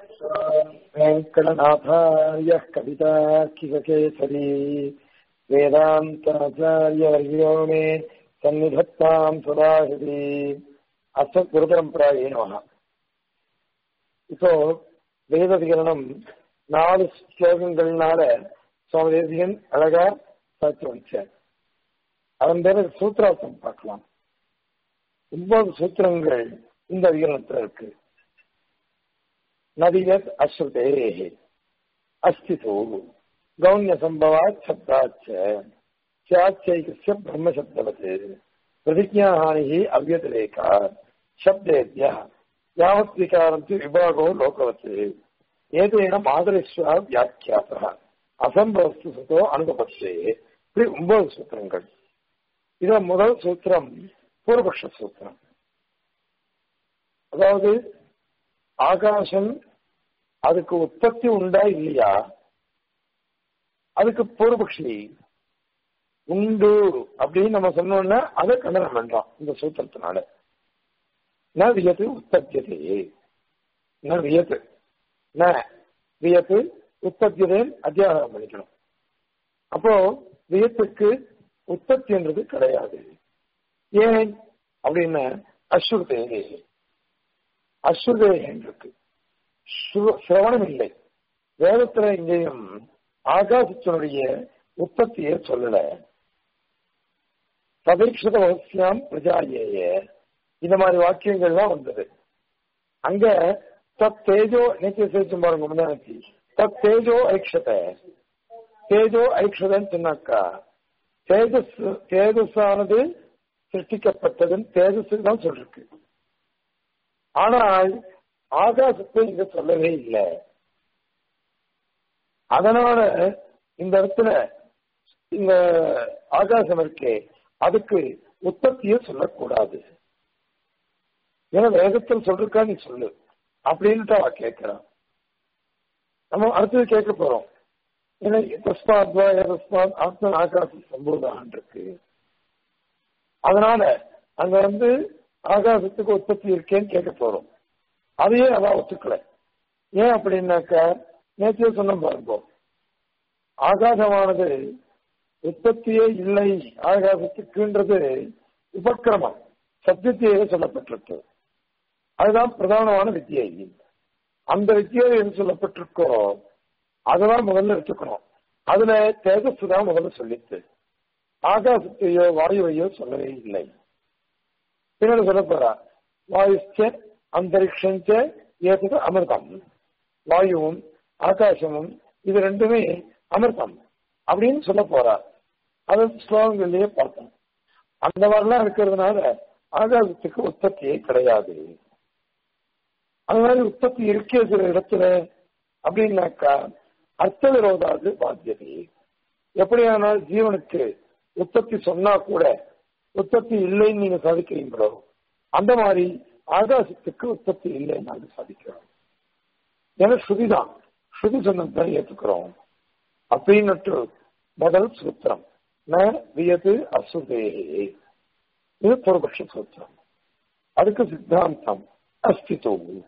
वेङ्कटनाथार्यः कवितार्किककेसरी वेदान्ताचार्यवर्यो मे सन्निधत्ताम् सदाहृति அஸ்மத் குருபரம்பராயே நமக இப்போ வேத விகரணம் நாலு ஸ்லோகங்கள்னால சுவாமி தேசிகன் அழகா சாட்சி வச்சார் அதன் பேர சூத்திராசம் பார்க்கலாம் ஒன்பது சூத்திரங்கள் இந்த விகரணத்துல இருக்கு நதியத் அஸ்ருதே அஸ்திதோ கௌண்ய சம்பவாத் சப்தாச்ச சாச்சைகஸ்ய பிரம்மசப்தவத் प्रतिज्ञाहानिः अव्यतिरेकात् शब्देभ्यः यावत् विकारन्ति विभागो लोकवत् ஏதேன மாதரிஸ்வா வியாக்கியாசா அசம்பவஸ்து சுத்தோ அனுபவத்தே இப்படி ஒன்பது சூத்திரங்கள் இத முதல் சூத்திரம் பூர்வபக்ஷ சூத்திரம் அதாவது ஆகாசம் அதுக்கு உற்பத்தி உண்டா இல்லையா அதுக்கு பூர்வபக்ஷி உண்டு அப்படின்னு நம்ம சொன்னோம்னா அதை கண்டனம் பண்றோம் இந்த சூத்திரத்தினால ந வியத்து உற்பத்தியதே ந வியத்து ந வியத்து உற்பத்தியதேன்னு அத்தியாகம் பண்ணிக்கணும் அப்போ வியத்துக்கு உற்பத்தின்றது கிடையாது ஏன் அப்படின்னு அஸ்ருதே அஸ்ருதே இருக்கு சிரவணம் இல்லை வேதத்துல இங்கேயும் ஆகாசத்தினுடைய உற்பத்தியை சொல்லல பதீட்சித வகசியாம் பிரஜாயேய இந்த மாதிரி வாக்கியங்கள்லாம் வந்தது அங்க தத் தேஜோ நேற்று சேர்த்து பாருங்க முன்னாடி தத் தேஜோ ஐக்ஷத தேஜோ ஐக்ஷதன்னு சொன்னாக்கா தேஜஸ் தேஜஸானது சிருஷ்டிக்கப்பட்டதுன்னு தேஜஸ் தான் சொல்லிருக்கு ஆனால் ஆகாசத்தை இங்க சொல்லவே இல்லை அதனால இந்த இடத்துல இந்த ஆகாசம் இருக்கே அதுக்கு உற்பத்தியை சொல்லக்கூடாது ஏன்னா வேகத்தில் சொல்றா நீ சொல்லு அப்படின்ட்டு அவ கேட்கிறான் நம்ம அடுத்தது கேட்க போறோம் ஏன்னா தஸ்மாத்வா தஸ்மாத் ஆத்ம ஆகாசம் சம்பூதான் இருக்கு அதனால அங்க வந்து ஆகாசத்துக்கு உற்பத்தி இருக்கேன்னு கேட்க போறோம் அதையே அவ ஒத்துக்கல ஏன் அப்படின்னாக்கா நேற்று சொன்ன பாருங்க ஆகாசமானது உற்பத்தியே இல்லை ஆகாசத்துக்குன்றது உபக்கிரமம் சத்தியத்தையே சொல்லப்பட்டிருக்கு அதுதான் பிரதானமான வித்தியை அந்த வித்தியை எது சொல்லப்பட்டிருக்கோ அதெல்லாம் முதல்ல எடுத்துக்கணும் அதுல தேஜஸ் தான் முதல்ல சொல்லித்து ஆகாசத்தையோ வாயுவையோ சொல்லவே இல்லை பின்னாடி சொல்ல போறா வாயுச்ச அந்தரிக்ஷஞ்ச ஏற்றது அமிர்தம் வாயுவும் ஆகாசமும் இது ரெண்டுமே அமிர்தம் அப்படின்னு சொல்ல போறார் அது ஸ்லோகங்கள்லயே பார்த்தோம் அந்த மாதிரிலாம் இருக்கிறதுனால ஆகாசத்துக்கு உற்பத்தியே கிடையாது அது மாதிரி உற்பத்தி இருக்கே சில இடத்துல அப்படின்னாக்கா அர்த்த விரோதாது பாத்தியதை எப்படியானால் ஜீவனுக்கு உற்பத்தி சொன்னா கூட உற்பத்தி இல்லைன்னு நீங்க சாதிக்கிறீங்களோ அந்த மாதிரி ஆகாசத்துக்கு உற்பத்தி இல்லைன்னு நாங்க சாதிக்கிறோம் ஏன்னா ஸ்ருதிதான் ஸ்ருதி சொன்னதான் ஏற்றுக்கிறோம் அப்படின்னுட்டு முதல் சூத்திரம் ந வியது அசுதே இது பூர்வபக்ஷ சூத்திரம் அதுக்கு சித்தாந்தம் அஸ்திது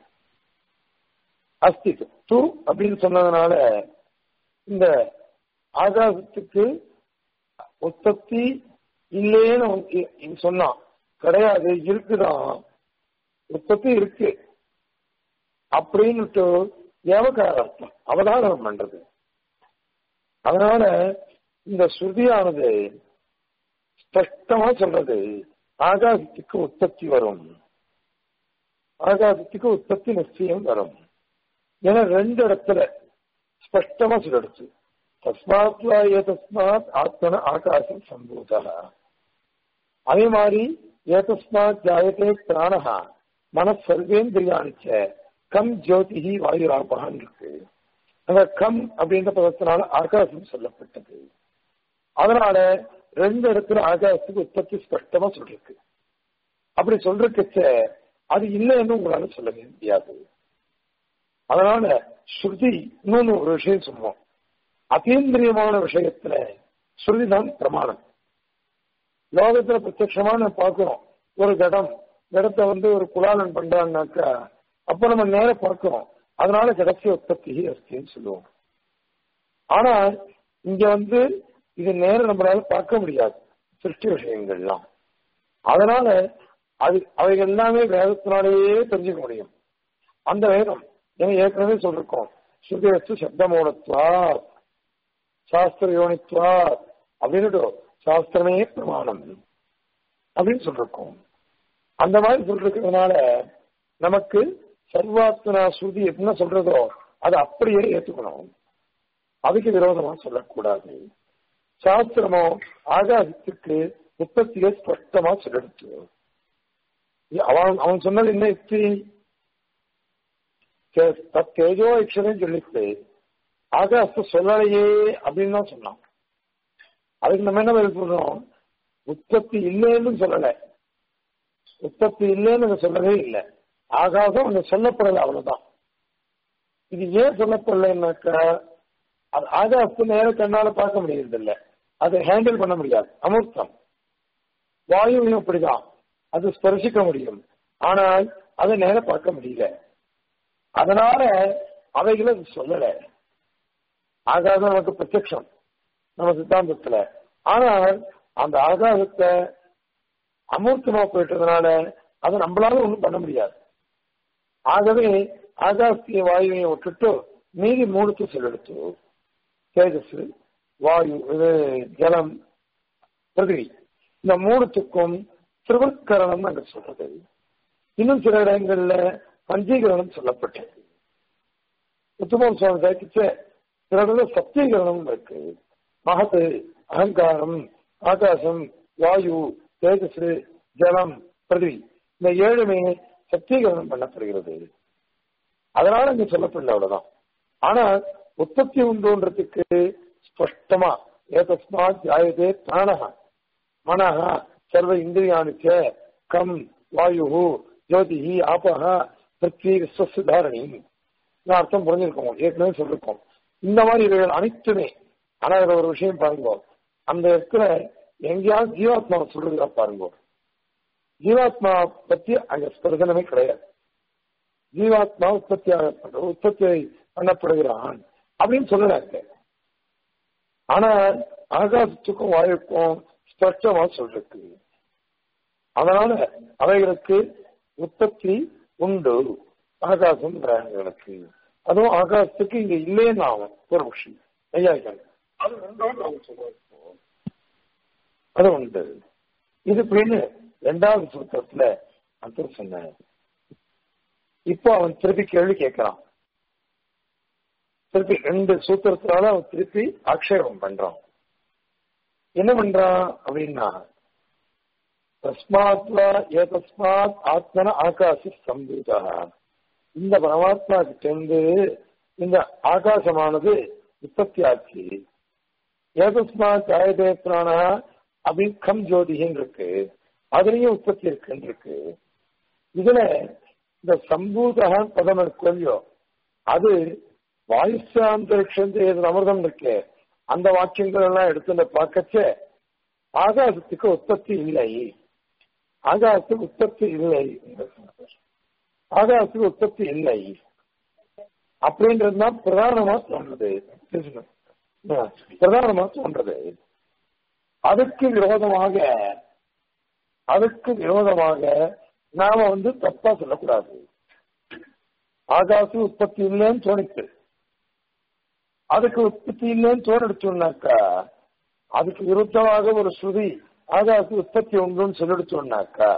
அஸ்திது து அப்படின்னு சொன்னதுனால இந்த ஆகாசத்துக்கு உற்பத்தி இல்லேன்னு சொன்னான் கிடையாது இருக்குதான் உற்பத்தி இருக்கு அப்படின்னுட்டு ஏவகார அர்த்தம் அவதாரணம் பண்றது அதனால இந்த ஸ்ருதியானது ஸ்பஷ்டமா சொல்றது ஆகாசத்துக்கு உற்பத்தி வரும் ஆகாசத்துக்கு உற்பத்தி நிச்சயம் வரும் ஏன்னா ரெண்டு இடத்துல ஸ்பஷ்டமா சொல்லிடுச்சு தஸ்மாத் ஏ தஸ்மாத் ஆத்மன ஆகாசம் சம்பூதா அதே மாதிரி ஏ தஸ்மாத் ஜாயத்தே பிராணஹா மன சர்வேந்திரியானிச்ச கம் ஜோதிஹி வாயுராபகான் இருக்கு அந்த கம் அப்படின்ற பதத்தினால ஆகாசம் சொல்லப்பட்டது அதனால ரெண்டு இடத்துல ஆகாசத்துக்கு உற்பத்தி ஸ்பஷ்டமா சொல்லிருக்கு அப்படி சொல்றதுச்ச அது இல்லைன்னு உங்களால சொல்லவே முடியாது அதனால ஸ்ருதி இன்னொன்னு ஒரு விஷயம் சொல்லுவோம் அத்தீந்திரியமான விஷயத்துல ஸ்ருதி தான் பிரமாணம் லோகத்துல பிரத்யட்சமா நம்ம பார்க்கிறோம் ஒரு கடம் இடத்தை வந்து ஒரு குலாலன் பண்றான்னாக்கா அப்ப நம்ம நேர பார்க்கிறோம் அதனால கடைசி உற்பத்தி அஸ்தின்னு சொல்லுவோம் ஆனா இங்க வந்து இது நேரம் நம்மளால பார்க்க முடியாது சிருஷ்டி விஷயங்கள்லாம் அதனால அது அவைகள் எல்லாமே வேதத்தினாலேயே தெரிஞ்சுக்க முடியும் அந்த வேதம் ஏன்னா ஏற்கனவே சொல்லிருக்கோம் ஸ்ருதியஸ்து சப்தமூலத்வா சாஸ்திர யோனித்வா அப்படின்னு சாஸ்திரமே பிரமாணம் அப்படின்னு சொல்லிருக்கோம் அந்த மாதிரி சொல்லிருக்கிறதுனால நமக்கு சர்வாத்மனா ஸ்ருதி என்ன சொல்றதோ அதை அப்படியே ஏத்துக்கணும் அதுக்கு விரோதமா சொல்லக்கூடாது சாஸ்திரமோ ஆகாசத்துக்கு உற்பத்தியை ஸ்பஷ்டமா சொல்லெடுத்து அவன் அவன் சொன்னது என்ன யுக்தி தேஜோ இக்ஷரம் சொல்லிட்டு ஆகாசத்தை சொல்லலையே அப்படின்னு தான் சொன்னான் அதுக்கு நம்ம என்ன பதில் சொல்றோம் உற்பத்தி இல்லைன்னு சொல்லல உற்பத்தி இல்லைன்னு சொல்லவே இல்லை ஆகாசம் அங்க சொல்லப்படலை அவ்வளவுதான் இது ஏன் சொல்லப்படலைன்னாக்கா அது ஆகாசத்தை நேர கண்ணால பார்க்க முடியறது இல்ல அதை ஹேண்டில் பண்ண முடியாது அமூர்த்தம் வாயுவையும் அப்படிதான் அது ஸ்பர்சிக்க முடியும் ஆனால் அதை நேர பார்க்க முடியல அதனால அவைகளை அது சொல்லல ஆகாசம் நமக்கு பிரத்யக்ஷம் நம்ம சித்தாந்தத்துல ஆனால் அந்த ஆகாசத்தை அமூர்த்தமா போயிட்டதுனால அதை நம்மளால ஒண்ணும் பண்ண முடியாது ஆகவே ஆகாசிய வாயுவையும் விட்டுட்டு மீதி மூணுக்கு சொல்லெடுத்து தேஜஸ் வாயு இது ஜலம் பிருத்திவி இந்த மூணுத்துக்கும் திருவக்கரணம் அங்க சொல்றது இன்னும் சில இடங்கள்ல பஞ்சீகரணம் சொல்லப்பட்டது உத்தமம் சுவாமி சாக்கிச்ச சில இடத்துல சத்தியகரணம் இருக்கு மகத்து அகங்காரம் ஆகாசம் வாயு தேஜஸ் ஜலம் பிருத்திவி இந்த ஏழுமே சத்தியகரணம் பண்ணப்படுகிறது அதனால இங்க சொல்லப்படல அவ்வளவுதான் ஆனா உற்பத்தி உண்டுன்றதுக்கு ஸ்பஷ்டமா ஏதஸ்மாத் ஜாயதே பிராணக மனஹ சர்வ இந்திரியானுச்ச கம் வாயு ஜோதி ஆபக பிருத்வி விஸ்வசுதாரணி அர்த்தம் புரிஞ்சிருக்கோம் ஏற்கனவே சொல்லிருக்கோம் இந்த மாதிரி இவைகள் அனைத்துமே ஆனா இதுல ஒரு விஷயம் பாருங்க அந்த இடத்துல எங்கேயாவது ஜீவாத்மாவை சொல்றதுல பாருங்க ஜீவாத்மா பத்தி அங்க பிரதனமே கிடையாது ஜீவாத்மா உற்பத்தி உற்பத்தி பண்ணப்படுகிறான் அப்படின்னு சொல்லலாங்க ஆனா ஆகாசத்துக்கும் வாயுக்கும் ஸ்பஷ்டமா சொல்றது அதனால அவைகளுக்கு உற்பத்தி உண்டு ஆகாசம் கிரகங்களுக்கு அதுவும் ஆகாசத்துக்கு இங்க இல்லைன்னு ஆகும் ஒரு விஷயம் ஐயாயிரம் அது உண்டோன்னு அவங்க சொல்றோம் அது உண்டு இது அப்படின்னு ரெண்டாவது சூத்திரத்துல அர்த்தம் சொன்னார் இப்போ அவன் திருப்பி கேள்வி கேட்கிறான் திருப்பி ரெண்டு சூத்திரத்தினால அவன் திருப்பி ஆக்ஷேபம் பண்றான் என்ன பண்றான் அப்படின்னா தஸ்மாத்வா ஏதஸ்மாத் ஆத்மன ஆகாசி சம்பூதா இந்த பரமாத்மா கிட்டேருந்து இந்த ஆகாசமானது உற்பத்தி ஆச்சு ஏதஸ்மாத் ஜாயதே பிராணா அப்படின்னு கம் ஜோதிகின்னு இருக்கு அதுலயும் உற்பத்தி இருக்குன்னு இருக்கு இதுல இந்த சம்பூதகான் பதம் இருக்கு இல்லையோ அது வாயுசாந்தரிக்ஷந்து ஏது அமிர்தம் இருக்கு அந்த வாக்கியங்கள் எல்லாம் எடுத்து பார்க்கச்ச ஆகாசத்துக்கு உற்பத்தி இல்லை ஆகாசத்துக்கு உற்பத்தி இல்லை ஆகாசத்துக்கு உற்பத்தி இல்லை அப்படின்றது தான் பிரதானமா தோன்றது பிரதானமா தோன்றது அதுக்கு விரோதமாக அதுக்கு விரோதமாக நாம வந்து தப்பா சொல்லக்கூடாது ஆகாச உற்பத்தி இல்லைன்னு தோணித்து அதுக்கு உற்பத்தி இல்லைன்னு தோணெடுச்சோம்னாக்கா அதுக்கு விருத்தமாக ஒரு ஸ்ருதி ஆகாச உற்பத்தி உண்டுன்னு சொல்லிடுச்சோம்னாக்கா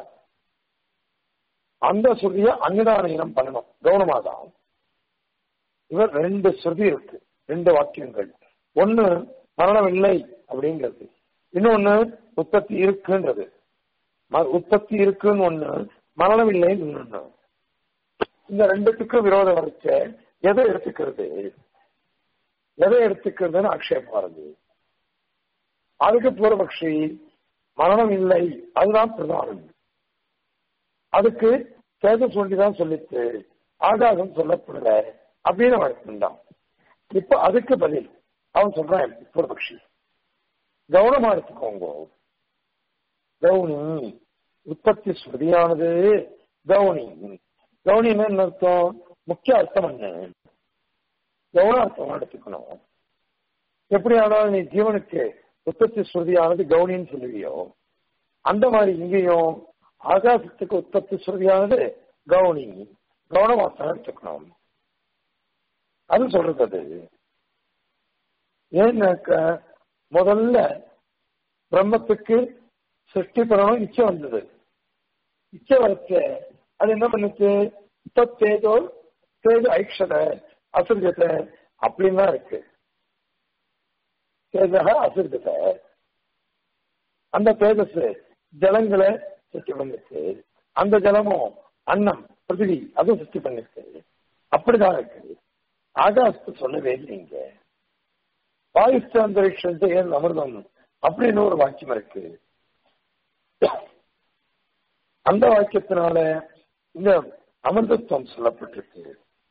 அந்த ஸ்ருதியை அன்னிதானீனம் பண்ணணும் கவனமாக தான் இவர் ரெண்டு ஸ்ருதி இருக்கு ரெண்டு வாக்கியங்கள் ஒண்ணு மரணம் இல்லை அப்படிங்கிறது இன்னொன்னு உற்பத்தி இருக்குன்றது உற்பத்தி இருக்குன்னு ஒண்ணு மரணம் இல்லைன்னு இன்னொன்னு இந்த ரெண்டுத்துக்கும் விரோதம் வரைச்ச எதை எடுத்துக்கிறது எதை எடுத்துக்கிறதுன்னு ஆக்ஷேபம் வருது அதுக்கு பூர்வபக்ஷி மரணம் இல்லை அதுதான் பிரதானம் அதுக்கு தேஜஸ் ஒண்டிதான் சொல்லித்து ஆகாசம் சொல்லப்படல அப்படின்னு அவன் எடுத்துட்டான் இப்ப அதுக்கு பதில் அவன் சொல்றான் பூர்வபக்ஷி கவனமா எடுத்துக்கோங்க கவுனி உற்பத்தி ஸ்ருதியானது கவுனி கவுனின்னு என்ன அர்த்தம் முக்கிய அர்த்தம் என்ன கவுனார்த்தம் எடுத்துக்கணும் எப்படி ஆனாலும் நீ ஜீவனுக்கு உற்பத்தி ஸ்ருதியானது கவுனின்னு சொல்லுவியோ அந்த மாதிரி இங்கேயும் ஆகாசத்துக்கு உற்பத்தி ஸ்ருதியானது கவுனி கவுனவாசம் எடுத்துக்கணும் அது சொல்றது அது ஏன்னாக்க முதல்ல பிரம்மத்துக்கு சிருஷ்டி பண்ணணும் இச்சை வந்தது இச்சை வச்ச அது என்ன பண்ணுச்சு தேஜோ தேஜோ ஐக்ஷத அசுர்கத அப்படின்னு தான் இருக்கு தேஜக அசுர்கத அந்த தேஜஸ் ஜலங்களை சிருஷ்டி பண்ணிருக்கு அந்த ஜலமும் அன்னம் பிருத்திவி அதுவும் சிருஷ்டி பண்ணிருக்கு அப்படிதான் இருக்கு ஆகாசத்து சொல்லவே இல்லைங்க வாயுஸ்தாந்தரிக்ஷன் ஏன் அமிர்தம் அப்படின்னு ஒரு வாக்கியம் இருக்கு அந்த வாக்கியத்தினால இந்த அமிர்தத்துவம் சொல்லப்பட்டிருக்கு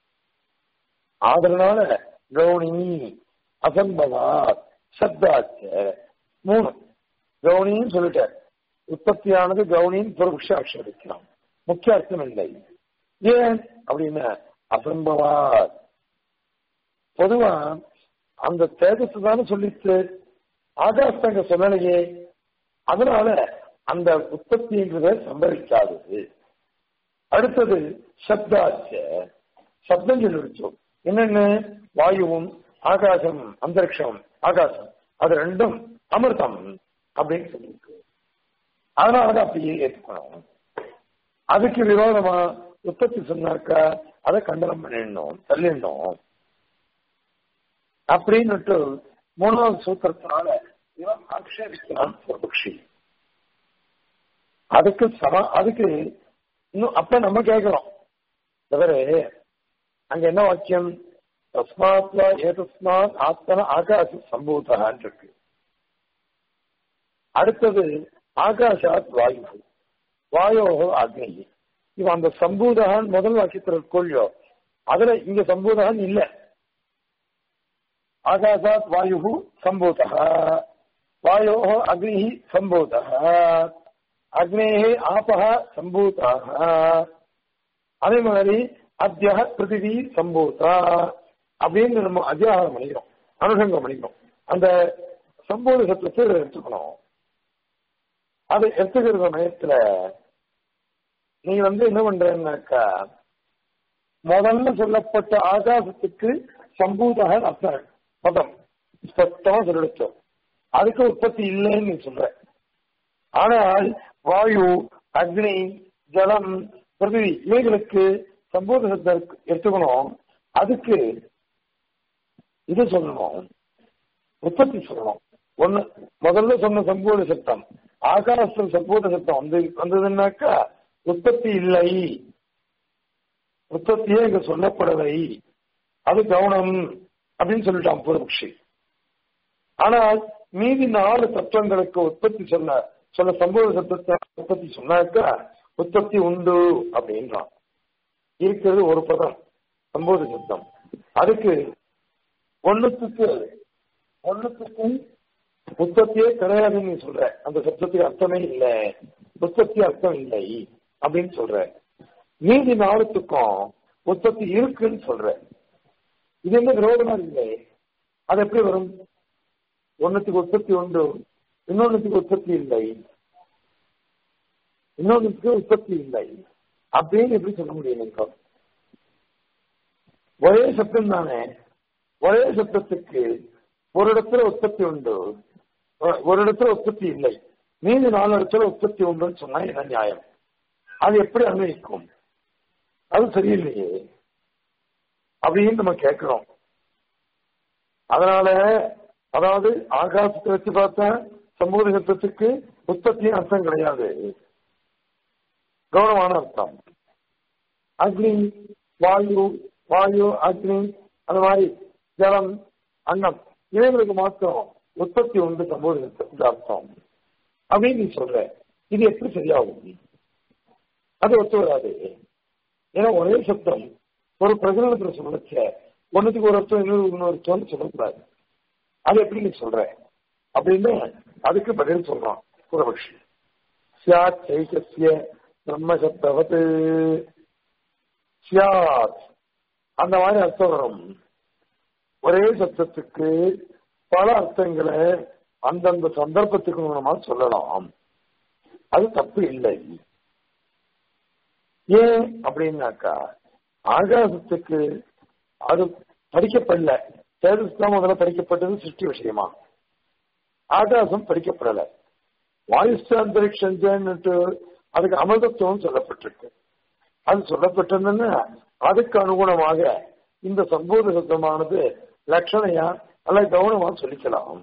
அதனால கவுனி அசம்பவா சப்தாச்ச மூணு கவுனின்னு சொல்லிட்டார் உற்பத்தியானது கவுனின்னு புறபுஷ அக்ஷரிக்கலாம் முக்கிய அர்த்தம் இல்லை ஏன் அப்படின்னா அசம்பவா பொதுவா அந்த தேஜஸ் தானே சொல்லிச்சு ஆகாசங்க சொல்லலையே அதனால அந்த உற்பத்தின்றத சம்பவிக்காதது அடுத்தது சப்தாச்ச சப்தம் சொல்லிடுச்சோம் என்னென்ன வாயுவும் ஆகாசம் அந்தரிக்ஷம் ஆகாசம் அது ரெண்டும் அமிர்தம் அப்படின்னு சொல்லியிருக்கு அதனாலதான் அப்படியே ஏற்றுக்கணும் அதுக்கு விரோதமா உற்பத்தி சொன்னாக்கா அதை கண்டனம் பண்ணிடணும் தள்ளிடணும் அப்படின்னுட்டு மூணாவது சூத்திரத்தினால இவன் ஆக்ஷேபிக்கிறான் பூர்வபக்ஷி அதுக்கு சம அதுக்கு இன்னும் அப்ப நம்ம கேட்கிறோம் தவிர அங்க என்ன வாக்கியம் தஸ்மாத்வா ஏதஸ்மாத் ஆத்மன ஆகாச சம்பூதான் இருக்கு அடுத்தது ஆகாஷாத் வாயு வாயோகோ அக்னி இவன் அந்த சம்பூதகான் முதல் வாக்கியத்தில் கொள்ளியோ அதுல இங்க சம்பூதகான் இல்ல ஆகாசாத் வாயு சம்பூதः வாயோः அக்னிः சம்பூதः அக்னேः ஆபः சம்பூதாக அதே மாதிரி அத்திய பிருத்திவி சம்பூதா அப்படின்னு நம்ம அத்தியாகம் பண்ணிக்கிறோம் அனுஷங்கம் பண்ணிக்கிறோம் அந்த சம்பூத சத்தத்தை எடுத்துக்கணும் அது எடுத்துக்கிற சமயத்துல நீ வந்து என்ன பண்றேன்னாக்கா முதல்ல சொல்லப்பட்ட ஆகாசத்துக்கு சம்பூதாக அர்த்தம் பதம் ஸ்பஷ்டமா சொல்லிடுச்சோம் அதுக்கு உற்பத்தி இல்லைன்னு நீ சொல்ற ஆனால் வாயு அக்னி ஜலம் பிருத்திவி இவைகளுக்கு சம்பூத சத்தம் எடுத்துக்கணும் அதுக்கு இது சொல்லணும் உற்பத்தி சொல்லணும் ஒண்ணு முதல்ல சொன்ன சம்பூத சத்தம் ஆகாசத்தில் சம்பூத சத்தம் வந்து வந்ததுன்னாக்கா உற்பத்தி இல்லை உற்பத்தியே இங்க சொல்லப்படலை அது கவனம் அப்படின்னு சொல்லிட்டான் பூர்வபக்ஷி ஆனால் மீதி நாலு தத்துவங்களுக்கு உற்பத்தி சொல்ல சொல்ல சம்பவ சத்தத்தை உற்பத்தி சொன்னாக்கா உற்பத்தி உண்டு அப்படின்றான் இருக்கிறது ஒரு பதம் சம்போத சத்தம் அதுக்கு ஒண்ணுத்துக்கு ஒண்ணுத்துக்கு உற்பத்தியே கிடையாதுன்னு நீ சொல்ற அந்த சத்தத்துக்கு அர்த்தமே இல்லை உற்பத்தி அர்த்தம் இல்லை அப்படின்னு சொல்ற மீதி நாளுத்துக்கும் உற்பத்தி இருக்குன்னு சொல்ற இது என்ன விரோதமா இல்லை அது எப்படி வரும் ஒன்னுத்துக்கு உற்பத்தி உண்டு இன்னொன்னுக்கு உற்பத்தி இல்லை இன்னொன்னுக்கு உற்பத்தி இல்லை அப்படின்னு எப்படி சொல்ல முடியும் நீங்க ஒரே சத்தம் தானே ஒரே சத்தத்துக்கு ஒரு இடத்துல உற்பத்தி உண்டு ஒரு இடத்துல உற்பத்தி இல்லை மீதி நாலு இடத்துல உற்பத்தி உண்டுன்னு சொன்னா என்ன நியாயம் அது எப்படி அன்வயிக்கும் அது சரியில்லையே அப்படின்னு நம்ம கேட்கிறோம் அதனால அதாவது ஆகாசத்தை வச்சு பார்த்தா சமூக சத்தத்துக்கு உற்பத்தியும் அர்த்தம் கிடையாது கௌரவமான அர்த்தம் அக்னி வாயு வாயு அக்னி அந்த மாதிரி ஜலம் அன்னம் இவைகளுக்கு மாத்திரம் உற்பத்தி உண்டு சமூக அர்த்தம் அப்படின்னு நீ சொல்ற இது எப்படி சரியாகும் அது ஒத்து வராது ஏன்னா ஒரே சப்தம் ஒரு பிரகடனத்துல சொல்லச்ச ஒன்னுத்துக்கு ஒரு அர்த்தம் இன்னொரு இன்னொரு அர்த்தம்னு சொல்லக்கூடாது அது எப்படி நீ சொல்ற அப்படின்னு அதுக்கு பதில் சொல்றான் பூர்வபக்ஷி சியாத் சைகசிய பிரம்மசப்தவத் சியாத் அந்த மாதிரி அர்த்தம் வரும் ஒரே சத்தத்துக்கு பல அர்த்தங்களை அந்தந்த சந்தர்ப்பத்துக்கு மூலமா சொல்லலாம் அது தப்பு இல்லை ஏன் அப்படின்னாக்கா ஆகாசத்துக்கு அது படிக்கப்படல தேஜஸ் தான் முதல்ல படிக்கப்பட்டது சிருஷ்டி விஷயமா ஆகாசம் படிக்கப்படல வாயுஸ்தாந்தரிக்ஷன்ட்டு அதுக்கு அமிர்தத்துவம் சொல்லப்பட்டிருக்கு அது சொல்லப்பட்டிருந்ததுன்னா அதுக்கு அனுகுணமாக இந்த சம்போத சத்தமானது லட்சணையா அல்ல கவனமா சொல்லிக்கலாம்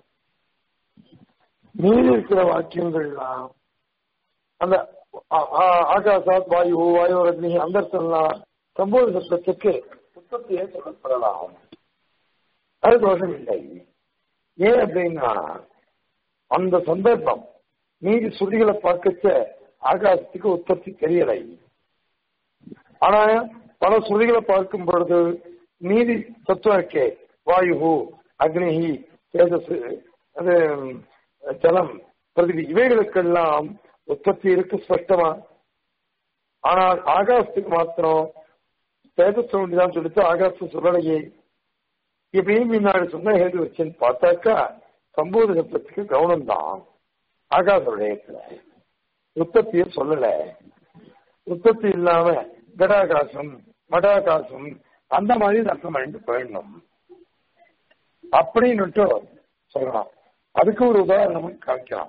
மீறி இருக்கிற வாக்கியங்கள்லாம் அந்த ஆகாசாத் வாயு வாயு அக்னி அந்த சொல்லலாம் சம்போத சத்தத்துக்கு உற்பத்தியே சொல்லப்படலாம் அது தோஷம் இல்லை ஏன் அப்படின்னா அந்த சந்தர்ப்பம் மீதி சுருதிகளை பார்க்கச்ச ஆகாசத்துக்கு உற்பத்தி தெரியலை ஆனா பல சுருதிகளை பார்க்கும் பொழுது மீதி தத்துவம் இருக்கே வாயு அக்னிஹி தேஜஸ் அது ஜலம் பிரதிபி இவைகளுக்கெல்லாம் உற்பத்தி இருக்கு ஸ்பஷ்டமா ஆனால் ஆகாசத்துக்கு மாத்திரம் தேஜஸ் தான் சொல்லிட்டு ஆகாசம் சொல்லலையே இப்படியும் முன்னாடி சொன்ன ஹேது வச்சுன்னு பார்த்தாக்கா சம்பூத சப்தத்துக்கு கவனம் தான் ஆகாச விடயத்துல உற்பத்தியை சொல்லல உற்பத்தி இல்லாம கடாகாசம் மடாகாசம் அந்த மாதிரி அர்த்தம் பண்ணிட்டு போயிடணும் அப்படின்னுட்டு சொல்லலாம் அதுக்கு ஒரு உதாரணம் காமிக்கலாம்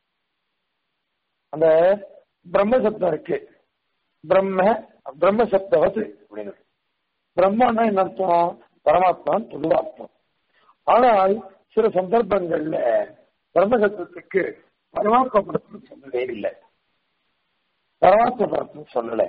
அந்த பிரம்ம சப்தம் இருக்கு பிரம்ம பிரம்ம சப்தவத்து அப்படின்னு பிரம்மன்னா என்ன அர்த்தம் பரமாத்மான்னு பொதுவா அர்த்தம் ஆனால் சில சந்தர்ப்பங்கள்ல பிரம்ம சப்தத்துக்கு பரமாத்மா படத்துக்கு சொல்லவே இல்லை பரமாத்மா படத்துக்கு சொல்லல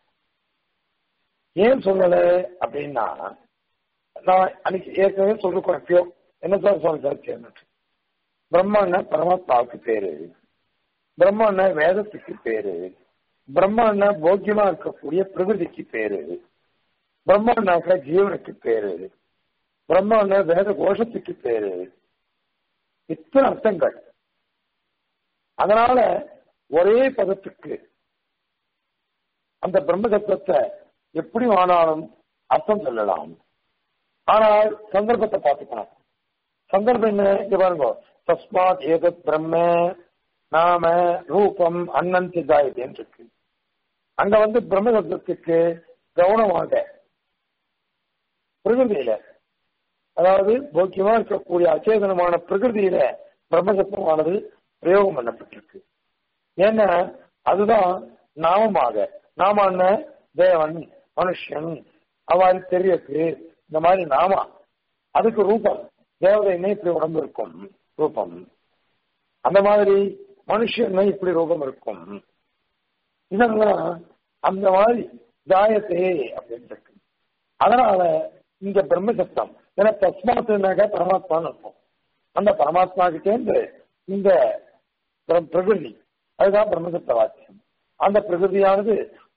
ஏன் சொல்லல அப்படின்னா நான் அன்னைக்கு ஏற்கனவே சொல்லிருக்கோம் எப்பயோ என்ன சார் சுவாமி சார் கேட்டு பிரம்மன்னா பரமாத்மாவுக்கு பேரு பிரம்மன்னா வேதத்துக்கு பேரு பிரம்மன்னா போக்கியமா இருக்கக்கூடிய பிரகிருதிக்கு பேரு பிரம்மன்னாக்க ஜீவனுக்கு பேரு பிரம்மன்னா வேத கோஷத்துக்கு பேரு இத்தனை அர்த்தங்கள் அதனால ஒரே பதத்துக்கு அந்த பிரம்ம தத்துவத்தை எப்படி ஆனாலும் அர்த்தம் சொல்லலாம் ஆனால் சந்தர்ப்பத்தை பார்த்துக்கணும் சந்தர்ப்பம் என்ன இங்க பாருங்க தஸ்மாத் ஏதத் பிரம்ம நாம ரூபம் அன்னந்தி தாயதேன்னு இருக்கு அங்க வந்து பிரம்ம தத்துவத்துக்கு கவனமாக பிரகிருதியில அதாவது போக்கியமா இருக்கக்கூடிய அச்சேதனமான பிரகிருதியில பிரம்மசத்துவமானது பிரயோகம் பண்ணப்பட்டிருக்கு ஏன்னா அதுதான் நாமமாக நாம என்ன தேவன் மனுஷன் அவ்வாறு தெரியக்கு இந்த மாதிரி நாமா அதுக்கு ரூபம் தேவதைன்னே இப்படி உடம்பு இருக்கும் ரூபம் அந்த மாதிரி மனுஷன் இப்படி ரூபம் இருக்கும் இதெல்லாம் அந்த மாதிரி தாயத்தே அப்படின்னு இருக்கு அதனால இந்த பிரம்ம சத்தம் ஏன்னா தஸ்மாத்துனாக்க பரமாத்மான்னு இருக்கும் அந்த பரமாத்மாவுக்கு சேர்ந்து இந்த பிரகிருதி அதுதான் பிரம்மசத்த வாக்கியம் அந்த பிரகிருதியானது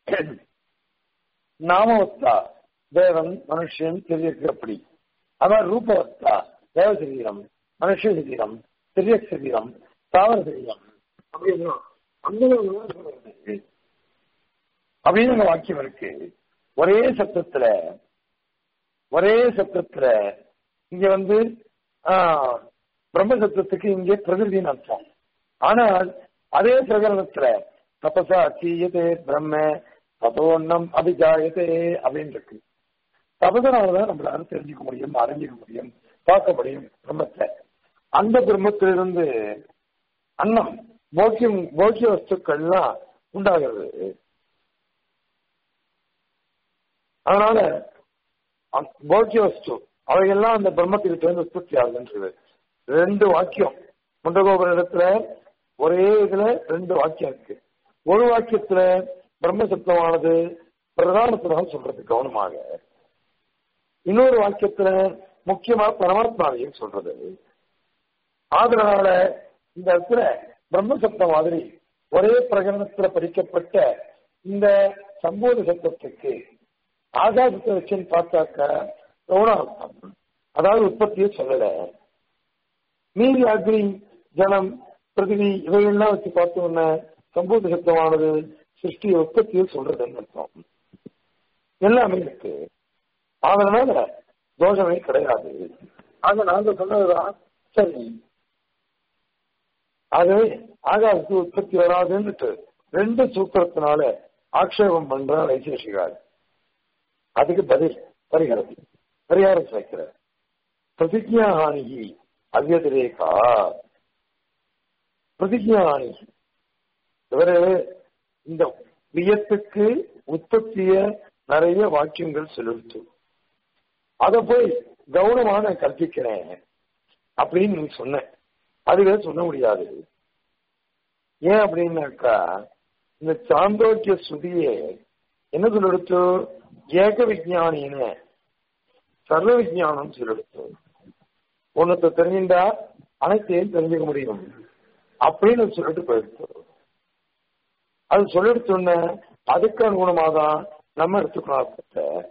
நாமவத்தா தேவன் மனுஷன் தெரியிருக்கிறபடி அதான் ரூபவத்தா தேவ சரீரம் மனுஷ சரீரம் திரிய சரீரம் தாவர சரீரம் அப்படின்னு அப்படின்னு வாக்கியம் இருக்கு ஒரே சத்தத்துல ஒரே சத்தத்துல இங்க வந்து பிரம்ம சத்தத்துக்கு இங்கே பிரகிருதின்னு அர்த்தம் ஆனால் அதே பிரகரணத்துல தபசா அச்சீயதே பிரம்ம ததோன்னம் அபிஜாயதே அப்படின்னு இருக்கு தபசனாலதான் நம்மளால தெரிஞ்சுக்க முடியும் அறிஞ்சிக்க முடியும் பார்க்க முடியும் பிரம்மத்தை அந்த பிரம்மத்திலிருந்து அன்னம் போக்கியம் போக்கிய வஸ்துக்கள்லாம் உண்டாகிறது அதனால போக்கிய வஸ்து அவையெல்லாம் அந்த பிரம்மத்துக்கிட்ட இருந்து உற்பத்தி ஆகுதுன்றது ரெண்டு வாக்கியம் முண்டகோபுர இடத்துல ஒரே இதுல ரெண்டு வாக்கியம் இருக்கு ஒரு வாக்கியத்துல பிரம்மசப்தமானது பிரதானத்துடன் சொல்றது கவனமாக இன்னொரு வாக்கியத்துல முக்கியமா பரமாத்மாவையும் சொல்றது அதனால இந்த இடத்துல பிரம்மசப்த மாதிரி ஒரே பிரகடனத்துல படிக்கப்பட்ட இந்த சம்போத சப்தத்துக்கு ஆகாசத்தை வச்சுன்னு பார்த்தாக்க கவனம் அதாவது உற்பத்தியை சொல்லல மீதி அக்னி ஜலம் பிரதிவி இவைகள்லாம் வச்சு பார்த்தோம்னா சம்பூத சப்தமானது சிருஷ்டி உற்பத்தியை சொல்றதுன்னு அர்த்தம் எல்லாமே இருக்கு அதனால தோஷமே கிடையாது ஆக நாங்க சொன்னதுதான் சரி ஆகவே ஆகாசத்து உற்பத்தி வராதுன்னுட்டு ரெண்டு சூத்திரத்தினால ஆக்ஷேபம் பண்ற வைசேஷிகார் அதுக்கு பதில் பரிகாரம் பரிகாரம் சேர்க்கிற பிரதிஜா ஹானிகி அவ்யதிரேகா பிரதிஜா ஹானி இவரு இந்த வியத்துக்கு உற்பத்திய நிறைய வாக்கியங்கள் சொல்லிடுச்சு அத போய் கவனமான கற்பிக்கிறேன் அப்படின்னு நீ சொன்ன அதுவே சொல்ல முடியாது ஏன் அப்படின்னாக்கா இந்த சாந்தோக்கிய ஸ்ருதியே என்ன சொல்லிடுச்சு ஏக விஜயானின்னு சர்வ விஜயானம் சொல்லிடுச்சு ஒன்னத்தை தெரிஞ்சுட்டா அனைத்தையும் தெரிஞ்சுக்க முடியும் அப்படின்னு சொல்லிட்டு போயிடுச்சு அது சொல்லிடுச்சோன்ன அதுக்கு அனுகுணமாக தான் நம்ம எடுத்துக்கணும்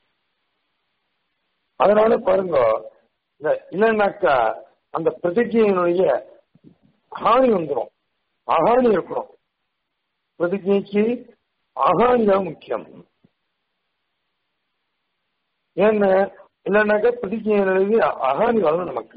அதனால பாருங்க இந்த இல்லைன்னாக்கா அந்த பிரதிஜையினுடைய ஹானி வந்துடும் அகாணி இருக்கணும் பிரதிஜைக்கு அகாணி தான் முக்கியம் ஏன்னா இல்லைன்னாக்கா பிரதிஜையினுடைய அகாணி வரணும் நமக்கு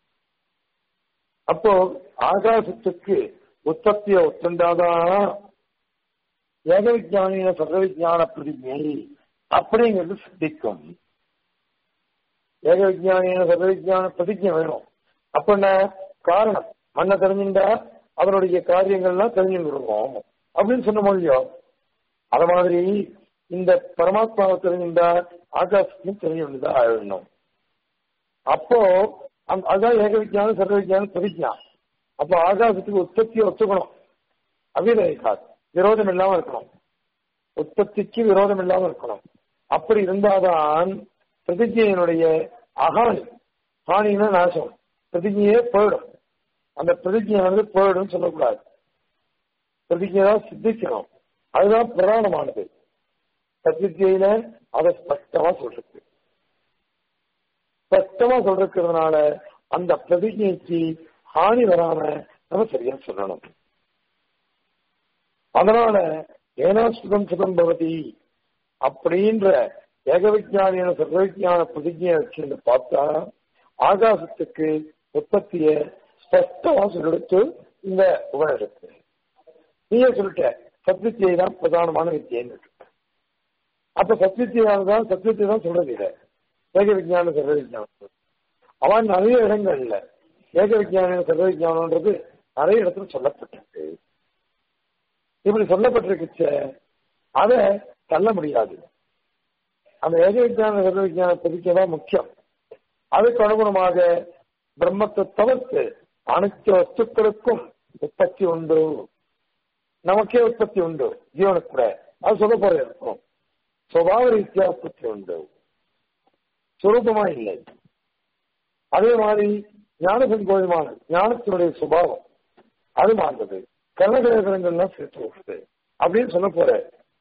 அப்போ ஆகாசத்துக்கு உற்பத்திய ஒத்துண்டாதான் ஏக விஜானிய சர்வ விஜான பிரதிஜை அப்படிங்கிறது சித்திக்கும் ஏக விஜானிய சர்வ விஜான பிரதிஜை வேணும் அப்படின்னா காரணம் மண்ணை தெரிஞ்சுட்டா அதனுடைய காரியங்கள்லாம் தெரிஞ்சுருவோம் அப்படின்னு சொன்ன முடியும் அத மாதிரி இந்த பரமாத்மாவை தெரிஞ்சுட்டா ஆகாசத்தையும் தெரிஞ்சு வேண்டியதா ஆயிடணும் அப்போ அதுதான் ஏக விஜயானம் சர்வ விஜயானம் பிரதிஜா அப்போ ஆகாசத்துக்கு உற்பத்தியை ஒத்துக்கணும் அபிநயிக்காது விரோதம் இல்லாம இருக்கணும் உற்பத்திக்கு விரோதம் இல்லாம இருக்கணும் அப்படி இருந்தாதான் பிரதிஜையினுடைய அகாணி ஹானின்னா நாசம் பிரதிஜையே போயிடும் அந்த பிரதிஜை வந்து போயிடும் சொல்லக்கூடாது பிரதிஜை தான் சித்திக்கணும் அதுதான் பிரதானமானது பிரதிஜையில அதை ஸ்பஷ்டமா சொல்றது ஸ்பஷ்டமா சொல்றதுனால அந்த பிரதிஜைக்கு ஹானி வராம நம்ம சரியா சொல்லணும் அதனால ஏனா சுகம் சுகம் பவதி அப்படின்ற ஏக விஜானியான சர்வ விஜான பிரதிஜையை வச்சு பார்த்தா ஆகாசத்துக்கு உற்பத்திய ஸ்பஷ்டமா சொல்லிடுத்து இந்த உபநிஷத்து நீயே சொல்லிட்ட சத்வித்தியை தான் பிரதானமான வித்தியன்னு அப்ப சத்வித்தியானதான் சத்வித்தியை தான் சொல்றது இல்லை ஏக விஜயான சர்வ விஜயானம் அவன் நிறைய இடங்கள்ல ஏக விஜயான சர்வ விஜயானம்ன்றது நிறைய இடத்துல சொல்லப்பட்டிருக்கு இப்படி சொல்லப்பட்டிருக்குச்ச அதை தள்ள முடியாது அந்த ஏக விஜயான சர்வ விஜயான பதிக்கதான் முக்கியம் அதுக்கு அனுகுணமாக பிரம்மத்தை தவிர்த்து அனைத்து வஸ்துக்களுக்கும் உற்பத்தி உண்டு நமக்கே உற்பத்தி உண்டு ஜீவனுக்கு கூட அது சொல்ல போற இருக்கும் சுவாவ ரீதியா உற்பத்தி உண்டு சுரூபமா இல்லை அதே மாதிரி ஞான சங்கோஜமான ஞானத்தினுடைய சுபாவம் அது மாறுறது கர்ணகிரகங்கள்லாம் சேர்த்து விடுறது அப்படின்னு சொல்ல போற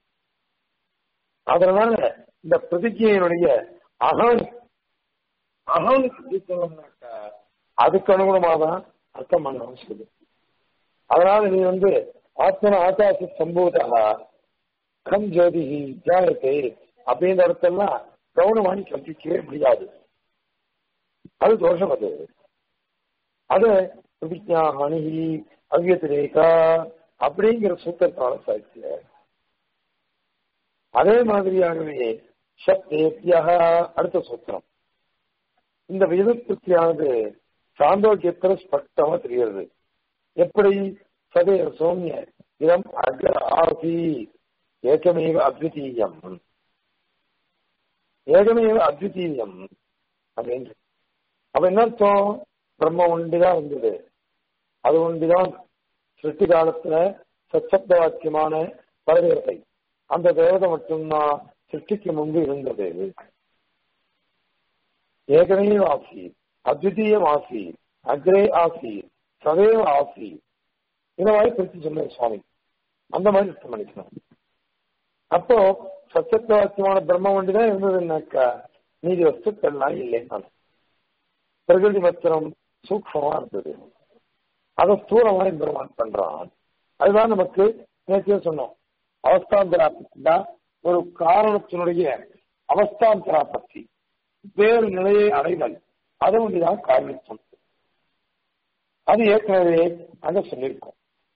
அதனால இந்த பிரதிஜையினுடைய அகாணி அகாணி சித்திக்கணும்னாக்கா அதுக்கு அனுகுணமாக தான் அர்த்தம் பண்ணணும் சொல்லு அதனால நீ வந்து ஆத்மன ஆகாச சம்பூதா கம் ஜோதி ஜாயத்தை அப்படின்ற இடத்தெல்லாம் கவனமானி கற்பிக்கவே முடியாது அது தோஷம் அது அது பிரதிஜா அணுகி அவ்யத்திரேகா அப்படிங்கிற சூத்திரத்தால சாட்சிய அதே மாதிரியாகவே சப்தேபியா அடுத்த சூத்திரம் இந்த விதத்துத்தியானது சாந்தோக்கியத்துல ஸ்பஷ்டமா தெரிகிறது எப்படி சதே சௌமிய இதம் அக்ர ஆசி ஏகமேவ அத்விதீயம் ஏகமேவ அத்விதீயம் அப்படின்னு அப்ப என்ன அர்த்தம் பிரம்ம ஒன்றிதான் வந்தது அது ஒன்றிதான் சிருஷ்டி காலத்துல சச்சப்த வாக்கியமான பரதேவதை அந்த தேவதை மட்டும்தான் சிருஷ்டிக்கு முன்பு இருந்தது ஏகமே ஆசி அத்விதீயம் ஆசி அக்ரே ஆசி சதேவ ஆசி இந்த மாதிரி பிரித்து சொன்னார் சுவாமி அந்த மாதிரி அர்த்தம் பண்ணிக்கணும் அப்போ சச்சத்த வாக்கியமான பிரம்ம ஒன்றிதான் இருந்ததுன்னாக்கா நீதி வஸ்துக்கள்லாம் இல்லைன்னா பிரகிருதி மத்திரம் சூக்ஷமா இருந்தது அதை ஸ்தூலமா பெருமான் பண்றான் அதுதான் நமக்கு நேற்று சொன்னோம் அவஸ்தாந்தராத்மா ஒரு காரணத்தினுடைய அவஸ்தாந்தரா பத்தி வேறு நிலையை அடைதல் அது ஒன்றுதான் காரியத்துவம் அது ஏற்கனவே அங்க சொல்லியிருக்கோம்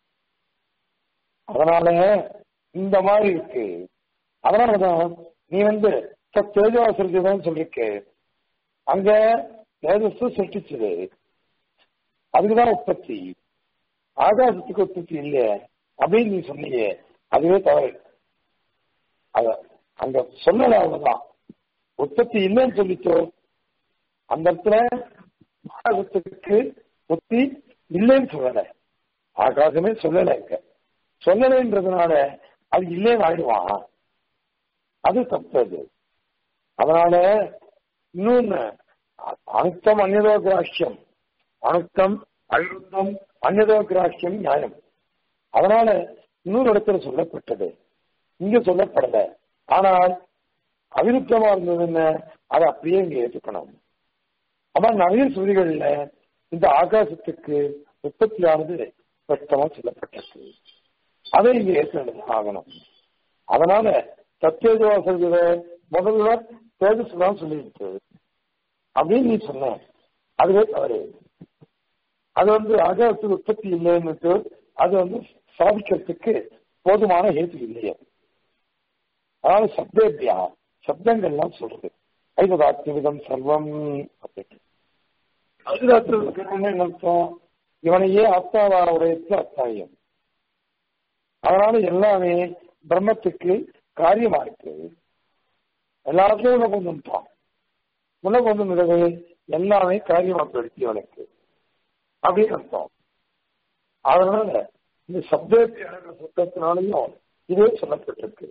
அதனால இந்த மாதிரி இருக்கு அதனாலதான் நீ வந்து தேஜவாசல்தான் சொல்லிருக்கு அங்க தேஜஸ் சிருஷ்டிச்சது அதுக்குதான் உற்பத்தி ஆகாசத்துக்கு உற்பத்தி இல்லையே அப்படின்னு நீ சொன்னீங்க அதுவே தவறு அத அங்க சொல்லல அவ்வளவுதான் உற்பத்தி இல்லைன்னு சொல்லிச்சோ அந்த இடத்துல ஆகாசத்துக்கு உற்பத்தி இல்லைன்னு சொல்லல ஆகாசமே சொல்லல இங்க சொல்லலைன்றதுனால அது இல்லைன்னு ஆயிடுவான் அது தப்பு அது அதனால இன்னொன்னு அனுத்தம் அந்நதோ கிராஷ்யம் அனுத்தம் அழுத்தம் அந்நதோ கிராஷ்யம் நியாயம் அதனால இன்னொரு இடத்துல சொல்லப்பட்டது இங்க சொல்லப்படல ஆனால் அவிருத்தமா இருந்தது என்ன அதை அப்படியே இங்க ஏற்றுக்கணும் ஆனா நிறைய சுருதிகள்ல இந்த ஆகாசத்துக்கு உற்பத்தியானது ஸ்பஷ்டமா சொல்லப்பட்டது அதை இங்க ஏற்க ஆகணும் அதனால தத்தேஜவா சொல்கிற முதல்ல தேஜஸ் தான் சொல்லியிருக்கு அப்படின்னு நீ சொன்ன அதுவே தவறு அது வந்து ஆகாசத்துக்கு உற்பத்தி இல்லைன்னுட்டு அது வந்து சாதிக்கிறதுக்கு போதுமான ஹேத்து இல்லையே அதாவது சப்தேபியா சப்தங்கள்லாம் சொல்றது ஐததாத்மிதம் சர்வம் அப்படின்னு ஐததாத்மிதம் அர்த்தம் இவனையே ஆத்மாவா உடையது அத்தாயம் அதனால எல்லாமே பிரம்மத்துக்கு காரியமா இருக்கு எல்லாத்தையும் உள்ள கொண்டு வந்துட்டான் உள்ள கொண்டு வந்தது எல்லாமே காரியமா போயிடுச்சு இவனுக்கு அப்படின்னு அர்த்தம் அதனால இந்த சப்த சப்தத்தினாலையும் இதே சொல்லப்பட்டிருக்கு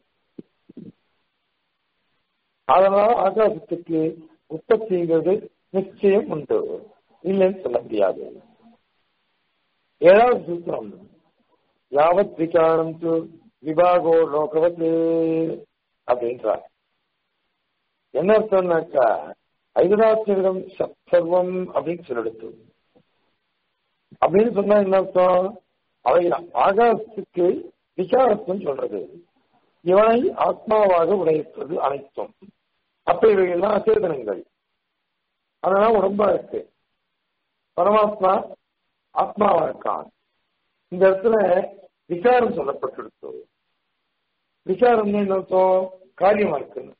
அதனால ஆகாசத்துக்கு உற்பத்திங்கிறது நிச்சயம் உண்டு இல்லைன்னு சொல்ல முடியாது ஏழாவது சூத்திரம் யாவத் விகாரம் து விபாகோ லோகவத்து அப்படின்றார் என்ன அர்த்தம்னாக்கா ஐதராத்திரம் சர்வம் அப்படின்னு சொல்லெடுத்து அப்படின்னு சொன்னா என்ன அர்த்தம் அவை ஆகாசத்துக்கு விசாரத்துன்னு சொல்றது இவனை ஆத்மாவாக உடைப்பது அனைத்தும் அப்ப இவைகள்லாம் அச்சேதனங்கள் அதெல்லாம் உடம்பா இருக்கு பரமாத்மா ஆத்மாவா இருக்கான் இந்த இடத்துல விசாரம் சொல்லப்பட்டிருக்கு விசாரம் என்ன அர்த்தம் காரியமா இருக்குன்னு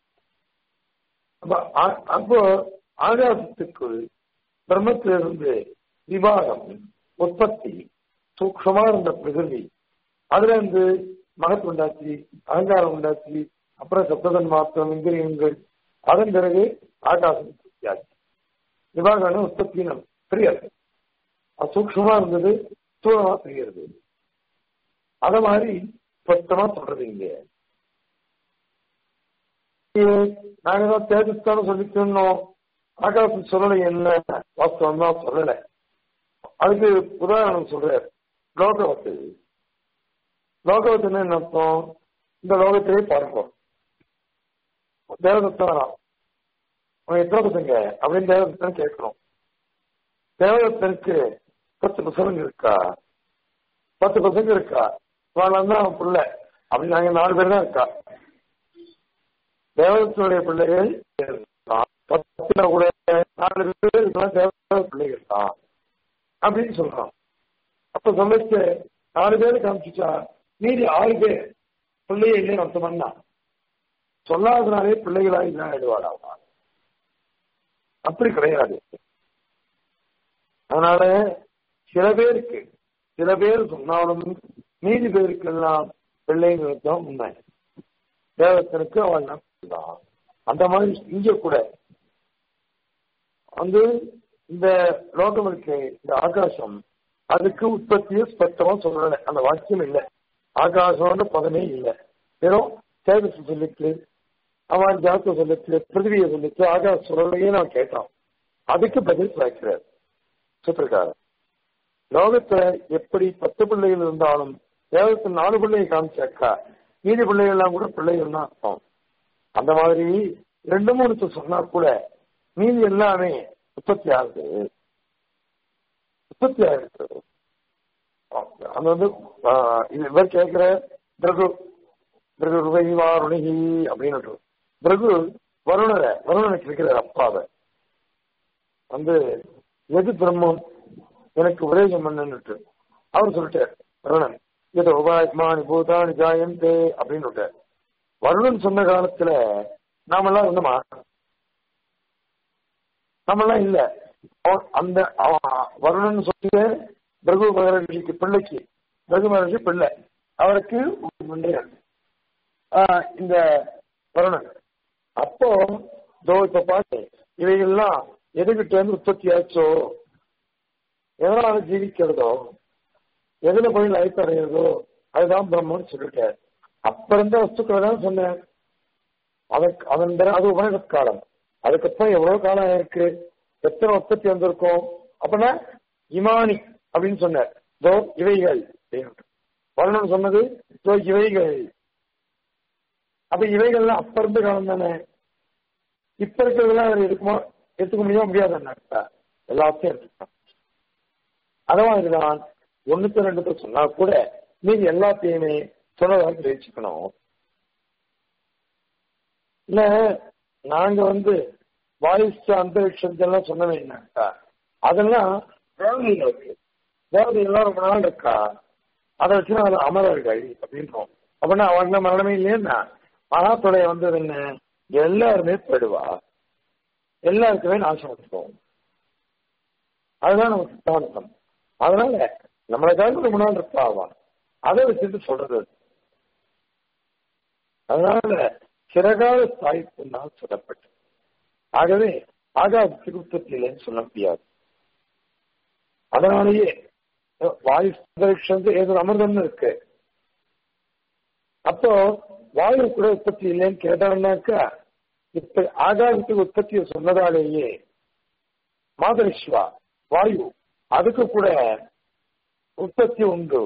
அப்போ ஆகாசத்துக்குள் பிரம்மத்திலிருந்து விவாகம் உற்பத்தி சூக்ஷமா இருந்த பிரகிருதி அதுல இருந்து மகத்து உண்டாச்சு அகங்காரம் உண்டாச்சு அப்புறம் சப்ததன் மாத்திரம் இந்திரியங்கள் அதன் பிறகு ஆகாசம் உற்பத்தியாச்சு விவாகம் உற்பத்தி தெரியாது அது சூக்ஷமா இருந்தது ஸ்தூலமா தெரிகிறது அத மாதிரி ஸ்பஷ்டமா சொல்றது இங்க நாங்க தான் தேஜஸ்தான சொல்லிக்கணும் ஆகாசம் சொல்லலை என்ன வாஸ்தவம் தான் சொல்லல அதுக்கு உதாரணம் சொல்றார் லோகவத்து லோகவத்துன்னு என்ன அர்த்தம் இந்த லோகத்திலே பார்ப்போம் தேவதத்தனாராம் அவன் எத்தனை பசங்க அப்படின்னு தேவதத்தன் கேட்கிறோம் தேவதத்தனுக்கு பத்து பசங்க இருக்கா பத்து பசங்க இருக்கா அவன் தான் அவன் பிள்ளை அப்படி நாங்க நாலு பேர் தான் இருக்கா தேவதத்தினுடைய பிள்ளைகள் பத்துல கூட நாலு பேர் இருக்கலாம் தேவத பிள்ளைகள் தான் அப்படின்னு சொல்றான் அப்ப சமைச்சு நாலு பேர் காமிச்சுச்சா மீதி ஆறு பேர் பிள்ளைய இல்லைன்னு அர்த்தம் பண்ணா சொல்லாதனாலே பிள்ளைகளா இல்லை ஆயிடுவாடா அப்படி கிடையாது அதனால சில பேருக்கு சில பேர் சொன்னாலும் மீதி பேருக்கெல்லாம் பிள்ளைங்களுக்கு தான் உண்மை தேவத்தனுக்கு அவள் தான் அந்த மாதிரி இங்க கூட வந்து இந்த லோகம் இருக்கு இந்த ஆகாசம் அதுக்கு உற்பத்தியை ஸ்பஷ்டமா சொல்லல அந்த வாக்கியம் இல்லை ஆகாசம்னு பதமே இல்லை வெறும் தேஜஸ் சொல்லிட்டு அவன் ஜாத்த சொல்லிட்டு பிருத்திவியை சொல்லிட்டு ஆகாச சொல்லலையே நான் கேட்டான் அதுக்கு பதில் வைக்கிறார் சூத்திரக்காரர் லோகத்துல எப்படி பத்து பிள்ளைகள் இருந்தாலும் தேவத்தில் நாலு பிள்ளையை காமிச்சாக்கா மீதி பிள்ளைகள் எல்லாம் கூட பிள்ளைகள் தான் அர்த்தம் அந்த மாதிரி ரெண்டு மூணு சொன்னா கூட மீதி எல்லாமே உற்பத்தி ஆகுது உற்பத்தி ஆயிருக்கு அது வந்து இது இவர் கேட்கிற பிறகு பிறகு ருகி வாருணிகி அப்படின்னு பிறகு வருணரை வருணனுக்கு இருக்கிற அப்பாவை வந்து எது பிரம்மம் எனக்கு உபதேசம் பண்ணுன்னுட்டு அவர் சொல்லிட்டார் வருணன் இது உபாயமானி பூதானி ஜாயந்தே அப்படின்னு விட்டார் வருணன் சொன்ன காலத்துல நாமெல்லாம் இருந்தோமா நம்மெல்லாம் இல்ல அவன் அந்த அவன் வருணன் சொல்லிய பிரகு மகரிஷிக்கு பிள்ளைக்கு பிரகு மகரிஷி பிள்ளை அவருக்கு மண்டையன் இந்த வருணன் அப்போ தோ இப்ப பாட்டு இவைகள்லாம் எதுகிட்ட இருந்து உற்பத்தி ஆச்சோ எதனால ஜீவிக்கிறதோ எதுல போய் லைஃப் அடைகிறதோ அதுதான் பிரம்மன்னு சொல்லிட்டார் அப்ப இருந்த வஸ்துக்களை தான் சொன்னேன் அதற்கு அதன் பிறகு அது உபநிடத் காலம் அதுக்கப்புறம் எவ்வளவு காலம் இருக்கு எத்தனை உற்பத்தி வந்திருக்கும் அப்படின்னா இமானி அப்படின்னு சொன்னார் தோ இவைகள் வருணன் சொன்னது தோ இவைகள் அப்ப இவைகள்லாம் அப்ப இருந்த காலம் தானே இப்ப இருக்கிறதெல்லாம் அவர் எடுக்குமா எடுத்துக்க முடியுமா முடியாதுன்னாக்கா எல்லாத்தையும் எடுத்துக்கலாம் அதவா இதுதான் ஒண்ணுக்கு ரெண்டு சொன்னா கூட நீங்க எல்லாத்தையுமே சொன்னதாக கிரகிச்சுக்கணும் இல்ல நாங்க வந்து வாயுஸ்த அந்தரிக்ஷத்தெல்லாம் சொன்னவைன்னாக்கா அதெல்லாம் தேவதைகள் இருக்கு தேவதைகள்லாம் ரொம்ப நாள் இருக்கா அதை வச்சு அது அமரர்கள் அப்படின்றோம் அப்படின்னா அவங்க மரணமே இல்லையா மகாத்துடைய வந்தது என்ன எல்லாருமே போயிடுவா எல்லாருக்குமே நாசம் வந்துடும் அதுதான் நமக்கு சித்தாந்தம் அதனால நம்மளுக்காக ரொம்ப நாள் இருப்பாவா அதை வச்சுட்டு சொல்றது அதனால சிறகால சாய்ப்புனால் சொல்லப்பட்டது ஆகவே ஆகாசத்துக்கு உற்பத்தி இல்லைன்னு சொல்ல முடியாது அதனாலேயே வாயு சுந்தரிக்ஷந்து ஏதோ அமிர்தம்னு இருக்கு அப்போ வாயு கூட உற்பத்தி இல்லைன்னு கேட்டாங்கன்னாக்கா இப்ப ஆகாசத்துக்கு உற்பத்தியை சொன்னதாலேயே மாதரிஸ்வா வாயு அதுக்கு கூட உற்பத்தி உண்டு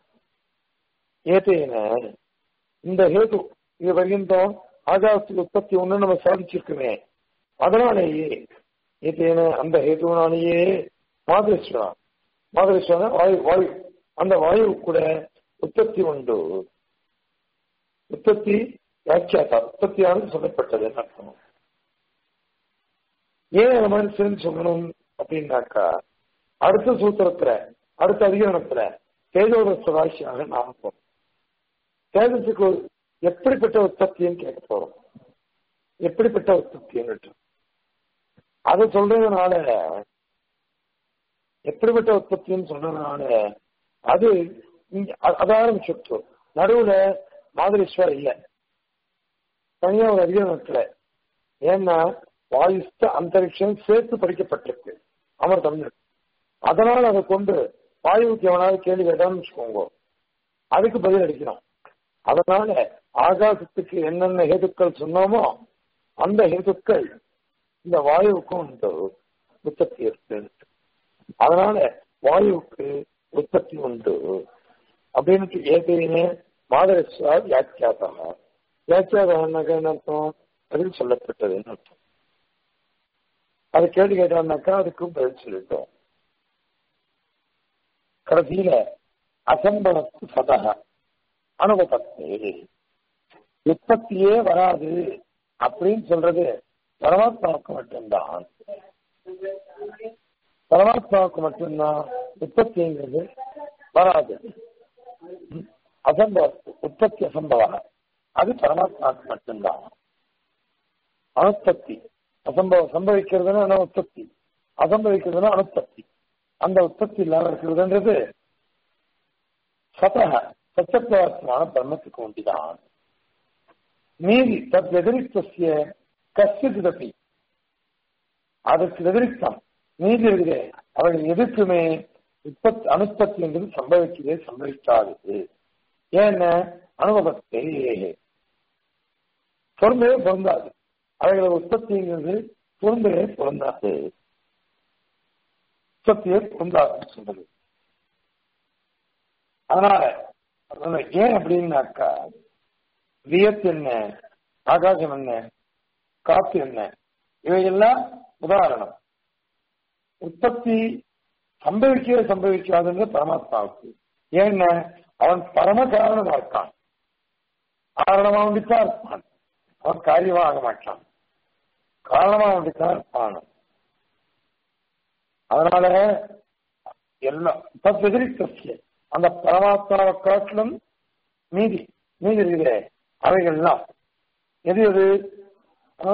ஏதேன இந்த ஹேது இது வருகின்றோம் ஆகாசத்துக்கு உற்பத்தி ஒண்ணு நம்ம சாதிச்சிருக்குமே அதனாலேயே ஏதேன அந்த ஹேதுனாலேயே மாதேஸ்வரா மாதேஸ்வரா வாயு வாயு அந்த வாயு கூட உற்பத்தி உண்டு உற்பத்தி வியாக்கியாத்தா உற்பத்தியானது சொல்லப்பட்டது அர்த்தம் ஏன் அந்த மாதிரி சேர்ந்து சொல்லணும் அப்படின்னாக்கா அடுத்த சூத்திரத்துல அடுத்த அதிகரணத்துல தேஜோரஸ்த ராசியாக நாம போறோம் தேஜஸுக்கு எப்படிப்பட்ட உற்பத்தின்னு கேட்க போறோம் எப்படிப்பட்ட உற்பத்தின்னு அதை சொல்றதுனால எப்படிப்பட்ட உற்பத்தின்னு சொல்றதுனால அது அது ஆரம்பிச்சுட்டு நடுவுல மாதரீஸ்வர் இல்ல தனியா ஒரு அதிகாரத்துல ஏன்னா வாயுஸ்த அந்தரிக்ஷம் சேர்த்து படிக்கப்பட்டிருக்கு அமர் தமிழ் அதனால அதை கொண்டு வாயுவுக்கு எவனாவது கேள்வி கேட்டான்னு வச்சுக்கோங்க அதுக்கு பதில் அடிக்கணும் அதனால ஆகாசத்துக்கு என்னென்ன ஹேதுக்கள் சொன்னோமோ அந்த ஹேதுக்கள் இந்த வாயுவுக்கும் உண்டு உற்பத்தி இருக்கு அதனால வாயுவுக்கு உற்பத்தி உண்டு அப்படின்னு ஏதேனே மாதரஸ்வா வியாக்கியாதா வியாக்கியாதான்னாக்கா என்ன அர்த்தம் பதில் சொல்லப்பட்டதுன்னு அர்த்தம் அது கேள்வி கேட்டான்னாக்கா அதுக்கும் பதில் சொல்லிட்டோம் கடைசியில அசம்பவத்து சதக அனுபவத்தே உற்பத்தியே வராது அப்படின்னு சொல்றது பரமாத்மாவுக்கு மட்டும்தான் பரமாத்மாவுக்கு மட்டும்தான் உற்பத்திங்கிறது வராது அசம்பவ உற்பத்தி அசம்பவ அது பரமாத்மாவுக்கு மட்டும்தான் அனுப்பத்தி அசம்பவம் சம்பவிக்கிறதுனா என்ன உற்பத்தி அசம்பவிக்கிறதுனா அனுப்பத்தி அந்த உற்பத்தி இல்லாம இருக்கிறதுன்றது சதக சச்சத்வாத்மான பிரம்மத்துக்கு உண்டிதான் மீதி தத் வெதிரிக்திய கசிதபி அதற்கு வெதிரிக்தம் மீதி இருக்குது அவர்கள் எதுக்குமே உற்பத்தி அனுப்பத்தி என்பது சம்பவிக்கிறதே சம்பவிக்காதது ஏன்னா அனுபவத்தை பொருந்தவே பொருந்தாது அவைகளை உற்பத்திங்கிறது பொருந்தவே பொருந்தாது உற்பத்தியே பொருந்தாதுன்னு சொல்றது அதனால ஏன் அப்படின்னாக்கா வியத்து என்ன ஆகாசம் என்ன காத்து என்ன இவையெல்லாம் உதாரணம் உற்பத்தி சம்பவிக்கவே சம்பவிக்காதுங்க பரமாத்மாவுக்கு ஏன்னா அவன் பரம காரணமா இருக்கான் காரணமா வந்துட்டா இருப்பான் அவன் காரியமா ஆக மாட்டான் காரணமா அப்படித்தான் இருப்பான் அதனால எல்லாம் தத்வதிரிக்திய அந்த பரமாத்மாவை காட்டிலும் மீதி மீதி இருக்கிற அவைகள்லாம் எது எது ஆ?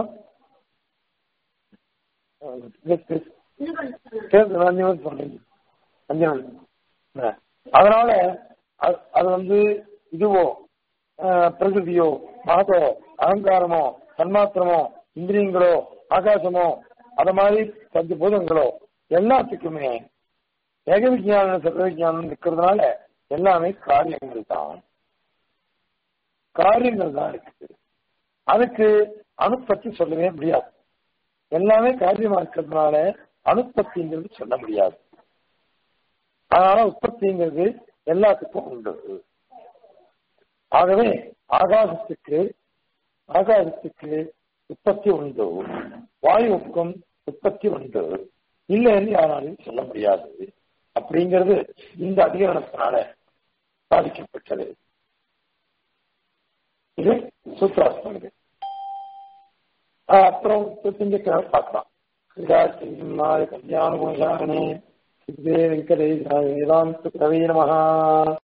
கேட்குது, அஞ்சு நிமிஷம் சொல்றீங்க அஞ்சு நிமிஷம் ஆ. அதனால அது- அது வந்து இதுவோ ஆஹ், பிரகிருதியோ மகதோ அகங்காரமோ தன்மாத்திரமோ இந்திரியங்களோ ஆகாசமோ அத மாதிரி பஞ்ச பூதங்களோ எல்லாத்துக்குமே ஏக விஜயானம் சர்வ விஜயானம் இருக்கிறதுனால எல்லாமே காரியங்கள் தான் காரியங்கள் தான் இருக்குது அதுக்கு அணுப்பத்தி சொல்லவே முடியாது எல்லாமே காரியமா இருக்கிறதுனால அணுப்பத்திங்கிறது சொல்ல முடியாது அதனால உற்பத்திங்கிறது எல்லாத்துக்கும் உண்டு ஆகவே ஆகாசத்துக்கு ஆகாசத்துக்கு உற்பத்தி உண்டு வாயுவுக்கும் உற்பத்தி உண்டு இல்லை என்று யாராலையும் சொல்ல முடியாது அப்படிங்கிறது இந்த அதிகரணத்தினால சாதிக்கப்பட்டது இது சூத்திராஸ்தம் இது ஆஹ் அப்புறம் திங்கக்கிழமை பார்க்கலாம் கல்யாண குணசாரணே சித்தே வெங்கடேஷாய வேதாந்த கவே நமஹா